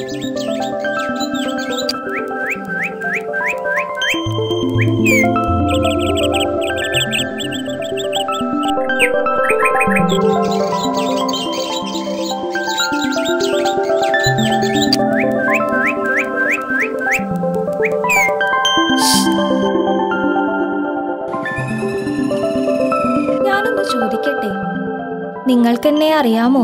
ഞാനൊന്ന് ചോദിക്കട്ടെ നിങ്ങൾക്കെന്നെ അറിയാമോ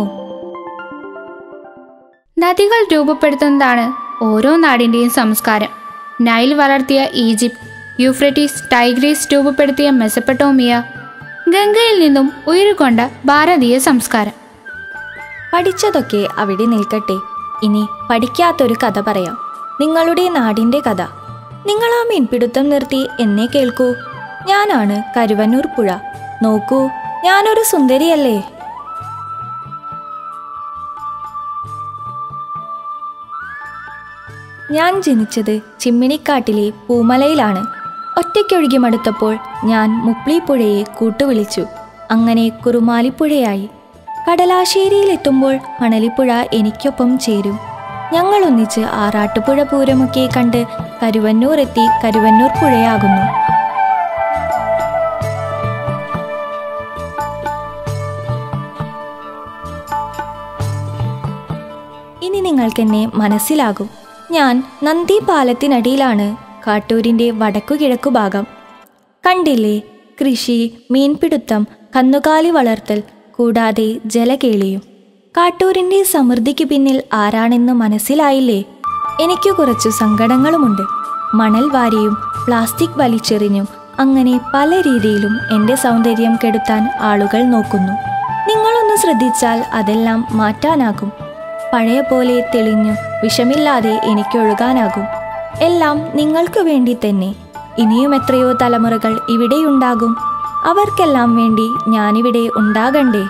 നദികൾ രൂപപ്പെടുത്തുന്നതാണ് ഓരോ നാടിൻ്റെയും സംസ്കാരം നൈൽ വളർത്തിയ ഈജിപ്ത് യൂഫ്രട്ടീസ് ടൈഗ്രീസ് രൂപപ്പെടുത്തിയ മെസപ്പട്ടോമിയ ഗംഗയിൽ നിന്നും ഉയരുകൊണ്ട ഭാരതീയ സംസ്കാരം പഠിച്ചതൊക്കെ അവിടെ നിൽക്കട്ടെ ഇനി പഠിക്കാത്തൊരു കഥ പറയാം നിങ്ങളുടെ നാടിന്റെ കഥ നിങ്ങൾ ആ മീൻപിടുത്തം നിർത്തി എന്നെ കേൾക്കൂ ഞാനാണ് കരുവന്നൂർ പുഴ നോക്കൂ ഞാനൊരു സുന്ദരിയല്ലേ ഞാൻ ജനിച്ചത് ചിമ്മിണിക്കാട്ടിലെ പൂമലയിലാണ് ഒറ്റയ്ക്കൊഴുകി മടുത്തപ്പോൾ ഞാൻ മുപ്ലിപ്പുഴയെ കൂട്ടുവിളിച്ചു അങ്ങനെ കുറുമാലിപ്പുഴയായി കടലാശ്ശേരിയിലെത്തുമ്പോൾ മണലിപ്പുഴ എനിക്കൊപ്പം ചേരും ഞങ്ങൾ ഒന്നിച്ച് ആറാട്ടുപുഴ പൂരമൊക്കെ കണ്ട് കരുവന്നൂർ എത്തി കരുവന്നൂർ പുഴയാകുന്നു ഇനി നിങ്ങൾക്കെന്നെ മനസ്സിലാകും ഞാൻ നന്ദി പാലത്തിനടിയിലാണ് കാട്ടൂരിൻ്റെ വടക്കുകിഴക്കു ഭാഗം കണ്ടില്ലേ കൃഷി മീൻപിടുത്തം കന്നുകാലി വളർത്തൽ കൂടാതെ ജലകേളിയും കാട്ടൂരിൻ്റെ സമൃദ്ധിക്ക് പിന്നിൽ ആരാണെന്ന് മനസ്സിലായില്ലേ എനിക്ക് കുറച്ചു സങ്കടങ്ങളുമുണ്ട് മണൽ വാരിയും പ്ലാസ്റ്റിക് വലിച്ചെറിഞ്ഞും അങ്ങനെ പല രീതിയിലും എൻ്റെ സൗന്ദര്യം കെടുത്താൻ ആളുകൾ നോക്കുന്നു നിങ്ങളൊന്ന് ശ്രദ്ധിച്ചാൽ അതെല്ലാം മാറ്റാനാകും പഴയ പോലെ തെളിഞ്ഞു വിഷമില്ലാതെ എനിക്കൊഴുകാനാകും എല്ലാം നിങ്ങൾക്ക് വേണ്ടി തന്നെ ഇനിയും എത്രയോ തലമുറകൾ ഇവിടെയുണ്ടാകും അവർക്കെല്ലാം വേണ്ടി ഞാനിവിടെ ഉണ്ടാകണ്ടേ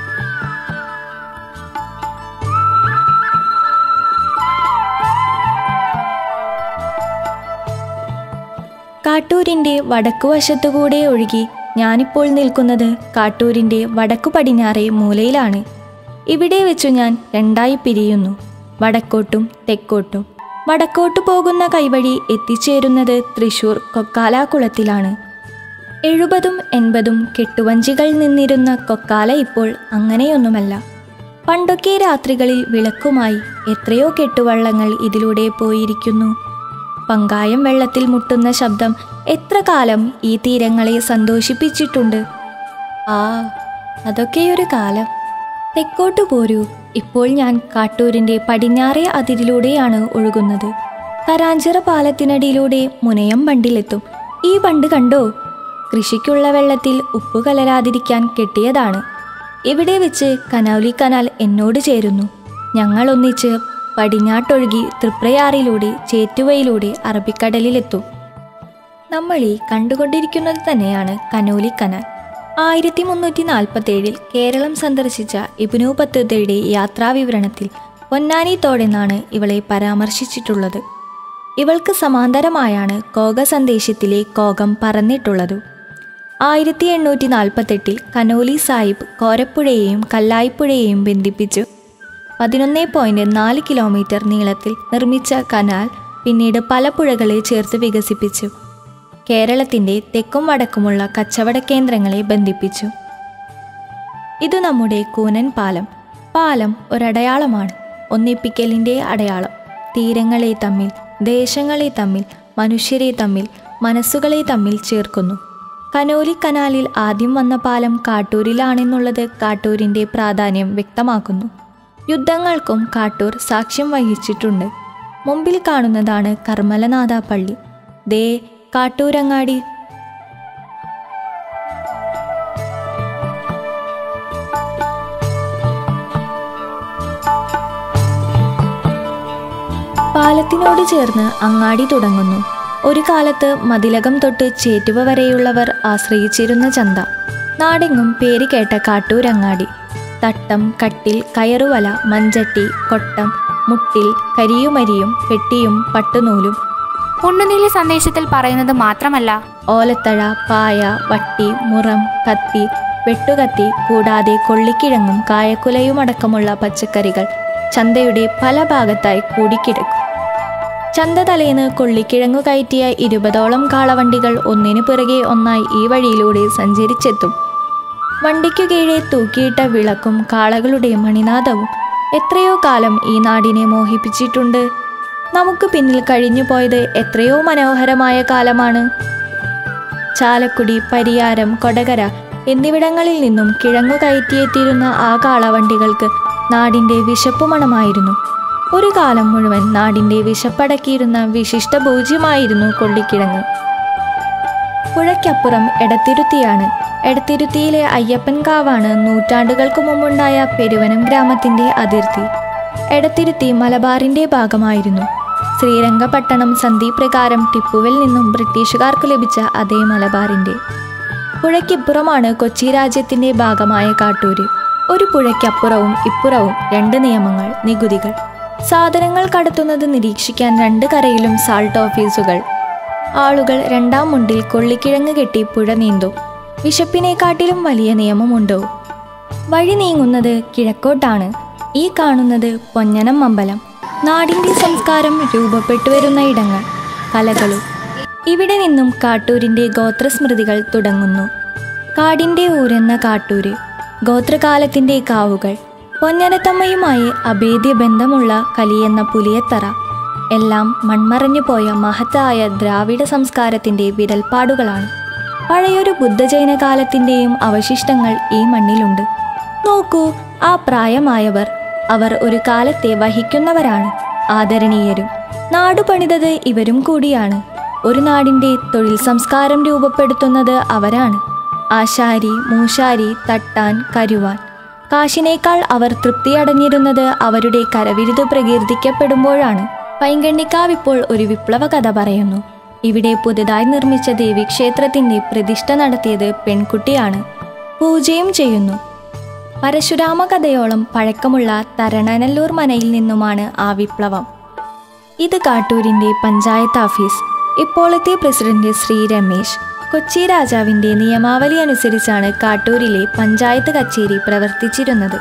കാട്ടൂരിൻ്റെ വടക്കുവശത്തുകൂടെ ഒഴുകി ഞാനിപ്പോൾ നിൽക്കുന്നത് കാട്ടൂരിൻ്റെ വടക്കു പടിഞ്ഞാറേ മൂലയിലാണ് ഇവിടെ വെച്ചു ഞാൻ രണ്ടായി പിരിയുന്നു വടക്കോട്ടും തെക്കോട്ടും വടക്കോട്ട് പോകുന്ന കൈവഴി എത്തിച്ചേരുന്നത് തൃശൂർ കൊക്കാലാകുളത്തിലാണ് എഴുപതും എൺപതും കെട്ടുവഞ്ചികൾ നിന്നിരുന്ന കൊക്കാല ഇപ്പോൾ അങ്ങനെയൊന്നുമല്ല പണ്ടൊക്കെ രാത്രികളിൽ വിളക്കുമായി എത്രയോ കെട്ടുവള്ളങ്ങൾ ഇതിലൂടെ പോയിരിക്കുന്നു പങ്കായം വെള്ളത്തിൽ മുട്ടുന്ന ശബ്ദം എത്ര കാലം ഈ തീരങ്ങളെ സന്തോഷിപ്പിച്ചിട്ടുണ്ട് ആ അതൊക്കെയൊരു കാലം തെക്കോട്ടു പോരൂ ഇപ്പോൾ ഞാൻ കാട്ടൂരിൻ്റെ പടിഞ്ഞാറേ അതിരിലൂടെയാണ് ഒഴുകുന്നത് കരാഞ്ചിറ പാലത്തിനടിയിലൂടെ മുനയം ബണ്ടിലെത്തും ഈ ബണ്ട് കണ്ടോ കൃഷിക്കുള്ള വെള്ളത്തിൽ ഉപ്പ് കലരാതിരിക്കാൻ കെട്ടിയതാണ് ഇവിടെ വെച്ച് കനൗലി കനാൽ എന്നോട് ചേരുന്നു ഞങ്ങൾ ഒന്നിച്ച് പടിഞ്ഞാട്ടൊഴുകി തൃപ്രയാറിലൂടെ ചേറ്റുവയിലൂടെ അറബിക്കടലിലെത്തും നമ്മൾ ഈ കണ്ടുകൊണ്ടിരിക്കുന്നത് തന്നെയാണ് കനോലി കനാൽ ആയിരത്തി മുന്നൂറ്റി നാൽപ്പത്തി ഏഴിൽ കേരളം സന്ദർശിച്ച ഇബിനു പത്തുതയുടെ യാത്രാവിവരണത്തിൽ പൊന്നാനി തോടെന്നാണ് ഇവളെ പരാമർശിച്ചിട്ടുള്ളത് ഇവൾക്ക് സമാന്തരമായാണ് കോക സന്ദേശത്തിലെ കോകം പറന്നിട്ടുള്ളത് ആയിരത്തി എണ്ണൂറ്റി നാൽപ്പത്തെട്ടിൽ കനോലി സാഹിബ് കോരപ്പുഴയെയും കല്ലായിപ്പുഴയെയും ബന്ധിപ്പിച്ചു പതിനൊന്ന് പോയിന്റ് നാല് കിലോമീറ്റർ നീളത്തിൽ നിർമ്മിച്ച കനാൽ പിന്നീട് പല പുഴകളെ ചേർത്ത് വികസിപ്പിച്ചു കേരളത്തിൻ്റെ തെക്കും വടക്കുമുള്ള കച്ചവട കേന്ദ്രങ്ങളെ ബന്ധിപ്പിച്ചു ഇത് നമ്മുടെ കൂനൻ പാലം പാലം ഒരടയാളമാണ് ഒന്നിപ്പിക്കലിൻ്റെ അടയാളം തീരങ്ങളെ തമ്മിൽ ദേശങ്ങളെ തമ്മിൽ മനുഷ്യരെ തമ്മിൽ മനസ്സുകളെ തമ്മിൽ ചേർക്കുന്നു കനോലി കനാലിൽ ആദ്യം വന്ന പാലം കാട്ടൂരിലാണെന്നുള്ളത് കാട്ടൂരിൻ്റെ പ്രാധാന്യം വ്യക്തമാക്കുന്നു യുദ്ധങ്ങൾക്കും കാട്ടൂർ സാക്ഷ്യം വഹിച്ചിട്ടുണ്ട് മുമ്പിൽ കാണുന്നതാണ് കർമ്മലനാഥ പള്ളി ദേ കാട്ടൂരങ്ങാടി പാലത്തിനോട് ചേർന്ന് അങ്ങാടി തുടങ്ങുന്നു ഒരു കാലത്ത് മതിലകം തൊട്ട് ചേറ്റുവ വരെയുള്ളവർ ആശ്രയിച്ചിരുന്ന ചന്ത നാടെങ്ങും പേര് കേട്ട കാട്ടൂരങ്ങാടി തട്ടം കട്ടിൽ കയറുവല മഞ്ചട്ടി കൊട്ടം മുട്ടിൽ കരിയുമരിയും പെട്ടിയും പട്ടുനൂലും ഉണ്ണുനീലി സന്ദേശത്തിൽ പറയുന്നത് മാത്രമല്ല ഓലത്തഴ പായ വട്ടി മുറം കത്തി വെട്ടുകത്തി കൂടാതെ കൊള്ളിക്കിഴങ്ങും കായക്കുലയുമടക്കമുള്ള പച്ചക്കറികൾ ചന്തയുടെ പല ഭാഗത്തായി കൂടിക്കിടക്കും ചന്ത തലേന്ന് കൊള്ളിക്കിഴങ്ങു കയറ്റിയ ഇരുപതോളം കാളവണ്ടികൾ ഒന്നിനു പിറകെ ഒന്നായി ഈ വഴിയിലൂടെ സഞ്ചരിച്ചെത്തും വണ്ടിക്കു കീഴെ തൂക്കിയിട്ട വിളക്കും കാളകളുടെ മണിനാദവും എത്രയോ കാലം ഈ നാടിനെ മോഹിപ്പിച്ചിട്ടുണ്ട് നമുക്ക് പിന്നിൽ കഴിഞ്ഞു പോയത് എത്രയോ മനോഹരമായ കാലമാണ് ചാലക്കുടി പരിയാരം കൊടകര എന്നിവിടങ്ങളിൽ നിന്നും കിഴങ്ങു കയറ്റിയെത്തിയിരുന്ന ആ കാളവണ്ടികൾക്ക് നാടിൻ്റെ വിശപ്പ് മണമായിരുന്നു ഒരു കാലം മുഴുവൻ നാടിൻ്റെ വിശപ്പടക്കിയിരുന്ന വിശിഷ്ട ഭോജ്യമായിരുന്നു കൊള്ളിക്കിഴങ്ങ് പുഴയ്ക്കപ്പുറം എടത്തിരുത്തിയാണ് എടത്തിരുത്തിയിലെ അയ്യപ്പൻ കാവാണ് നൂറ്റാണ്ടുകൾക്ക് മുമ്പുണ്ടായ പെരുവനം ഗ്രാമത്തിന്റെ അതിർത്തി എടത്തിരുത്തി മലബാറിന്റെ ഭാഗമായിരുന്നു ശ്രീരംഗപട്ടണം സന്ധി പ്രകാരം ടിപ്പുവിൽ നിന്നും ബ്രിട്ടീഷുകാർക്ക് ലഭിച്ച അതേ മലബാറിന്റെ പുഴയ്ക്കിപ്പുറമാണ് കൊച്ചി രാജ്യത്തിന്റെ ഭാഗമായ കാട്ടൂര് ഒരു പുഴയ്ക്കപ്പുറവും ഇപ്പുറവും രണ്ട് നിയമങ്ങൾ നികുതികൾ സാധനങ്ങൾ കടത്തുന്നത് നിരീക്ഷിക്കാൻ രണ്ട് കരയിലും സാൾട്ട് ഓഫീസുകൾ ആളുകൾ രണ്ടാം മുണ്ടിൽ കൊള്ളിക്കിഴങ്ങ് കെട്ടി പുഴ നീന്തും വിശപ്പിനെക്കാട്ടിലും വലിയ നിയമമുണ്ടോ വഴി നീങ്ങുന്നത് കിഴക്കോട്ടാണ് ഈ കാണുന്നത് പൊന്നനം അമ്പലം നാടിൻ്റെ സംസ്കാരം രൂപപ്പെട്ടു വരുന്ന ഇടങ്ങൾ കലകളും ഇവിടെ നിന്നും കാട്ടൂരിൻ്റെ ഗോത്രസ്മൃതികൾ തുടങ്ങുന്നു കാടിൻ്റെ ഊരെന്ന കാട്ടൂര് ഗോത്രകാലത്തിൻ്റെ കാവുകൾ പൊന്നരത്തമ്മയുമായി അഭേദ്യ ബന്ധമുള്ള കലിയെന്ന പുലിയത്തറ എല്ലാം മൺമറഞ്ഞു പോയ മഹത്തായ ദ്രാവിഡ സംസ്കാരത്തിൻ്റെ വിരൽപ്പാടുകളാണ് പഴയൊരു ബുദ്ധജൈന കാലത്തിൻ്റെയും അവശിഷ്ടങ്ങൾ ഈ മണ്ണിലുണ്ട് നോക്കൂ ആ പ്രായമായവർ അവർ ഒരു കാലത്തെ വഹിക്കുന്നവരാണ് ആദരണീയരും നാടു പണിതത് ഇവരും കൂടിയാണ് ഒരു നാടിൻ്റെ തൊഴിൽ സംസ്കാരം രൂപപ്പെടുത്തുന്നത് അവരാണ് ആശാരി മൂശാരി തട്ടാൻ കരുവാൻ കാശിനേക്കാൾ അവർ തൃപ്തിയടഞ്ഞിരുന്നത് അവരുടെ കരവിരുത് പ്രകീർത്തിക്കപ്പെടുമ്പോഴാണ് പൈങ്കണ്ണിക്കാവ് ഇപ്പോൾ ഒരു വിപ്ലവ കഥ പറയുന്നു ഇവിടെ പുതുതായി നിർമ്മിച്ച ദേവീക്ഷേത്രത്തിന്റെ പ്രതിഷ്ഠ നടത്തിയത് പെൺകുട്ടിയാണ് പൂജയും ചെയ്യുന്നു പരശുരാമ കഥയോളം പഴക്കമുള്ള തരണനല്ലൂർ മനയിൽ നിന്നുമാണ് ആ വിപ്ലവം ഇത് കാട്ടൂരിന്റെ പഞ്ചായത്ത് ഓഫീസ് ഇപ്പോഴത്തെ പ്രസിഡന്റ് ശ്രീ രമേശ് കൊച്ചി രാജാവിന്റെ നിയമാവലി അനുസരിച്ചാണ് കാട്ടൂരിലെ പഞ്ചായത്ത് കച്ചേരി പ്രവർത്തിച്ചിരുന്നത്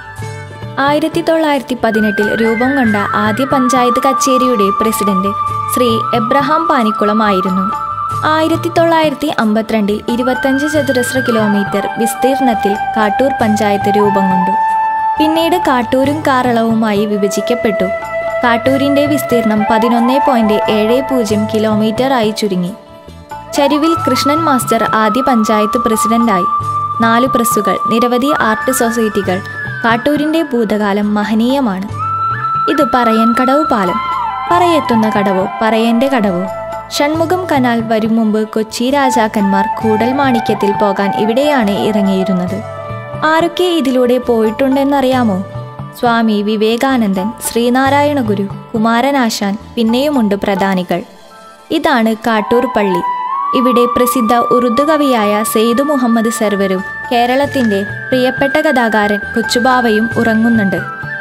ആയിരത്തി തൊള്ളായിരത്തി പതിനെട്ടിൽ രൂപം കൊണ്ട ആദ്യ പഞ്ചായത്ത് കച്ചേരിയുടെ പ്രസിഡന്റ് ശ്രീ എബ്രഹാം പാനിക്കുളം ആയിരുന്നു ആയിരത്തി തൊള്ളായിരത്തി അമ്പത്തിരണ്ടിൽ ഇരുപത്തഞ്ച് ചതുരശ്ര കിലോമീറ്റർ വിസ്തീർണത്തിൽ കാട്ടൂർ പഞ്ചായത്ത് രൂപം കൊണ്ടു പിന്നീട് കാട്ടൂരും കാറളവുമായി വിഭജിക്കപ്പെട്ടു കാട്ടൂരിന്റെ വിസ്തീർണം പതിനൊന്ന് പോയിന്റ് ഏഴ് പൂജ്യം കിലോമീറ്റർ ആയി ചുരുങ്ങി ചരുവിൽ കൃഷ്ണൻ മാസ്റ്റർ ആദ്യ പഞ്ചായത്ത് പ്രസിഡന്റായി നാല് പ്രസ്സുകൾ നിരവധി ആർട്ട് സൊസൈറ്റികൾ കാട്ടൂരിന്റെ ഭൂതകാലം മഹനീയമാണ് ഇത് പറയൻ കടവ് പാലം പറയെത്തുന്ന കടവോ പറയന്റെ കടവോ ഷൺമുഖം കനാൽ വരും മുമ്പ് കൊച്ചി രാജാക്കന്മാർ കൂടൽ മാണിക്യത്തിൽ പോകാൻ ഇവിടെയാണ് ഇറങ്ങിയിരുന്നത് ആരൊക്കെ ഇതിലൂടെ പോയിട്ടുണ്ടെന്നറിയാമോ സ്വാമി വിവേകാനന്ദൻ ശ്രീനാരായണ ഗുരു കുമാരനാശാൻ പിന്നെയുമുണ്ട് പ്രധാനികൾ ഇതാണ് കാട്ടൂർ പള്ളി ഇവിടെ പ്രസിദ്ധ ഉറുദു കവിയായ സെയ്ദ് മുഹമ്മദ് സർവരും കേരളത്തിന്റെ പ്രിയപ്പെട്ട കഥാകാരൻ കൊച്ചുബാവയും ഉറങ്ങുന്നുണ്ട്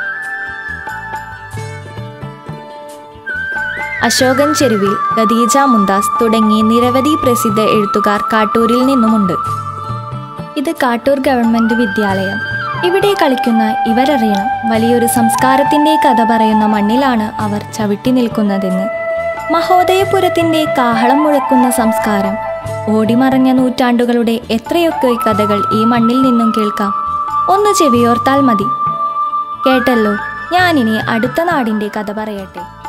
അശോകൻ ചെരുവിൽ ഖദീജ മുന്താസ് തുടങ്ങി നിരവധി പ്രസിദ്ധ എഴുത്തുകാർ കാട്ടൂരിൽ നിന്നുമുണ്ട് ഇത് കാട്ടൂർ ഗവൺമെന്റ് വിദ്യാലയം ഇവിടെ കളിക്കുന്ന ഇവരറിയണം വലിയൊരു സംസ്കാരത്തിന്റെ കഥ പറയുന്ന മണ്ണിലാണ് അവർ ചവിട്ടി നിൽക്കുന്നതെന്ന് മഹോദയപുരത്തിന്റെ കാഹളം മുഴക്കുന്ന സംസ്കാരം ഓടിമറഞ്ഞ നൂറ്റാണ്ടുകളുടെ എത്രയൊക്കെ കഥകൾ ഈ മണ്ണിൽ നിന്നും കേൾക്കാം ഒന്ന് ചെവിയോർത്താൽ മതി കേട്ടല്ലോ ഞാനിനി അടുത്ത നാടിന്റെ കഥ പറയട്ടെ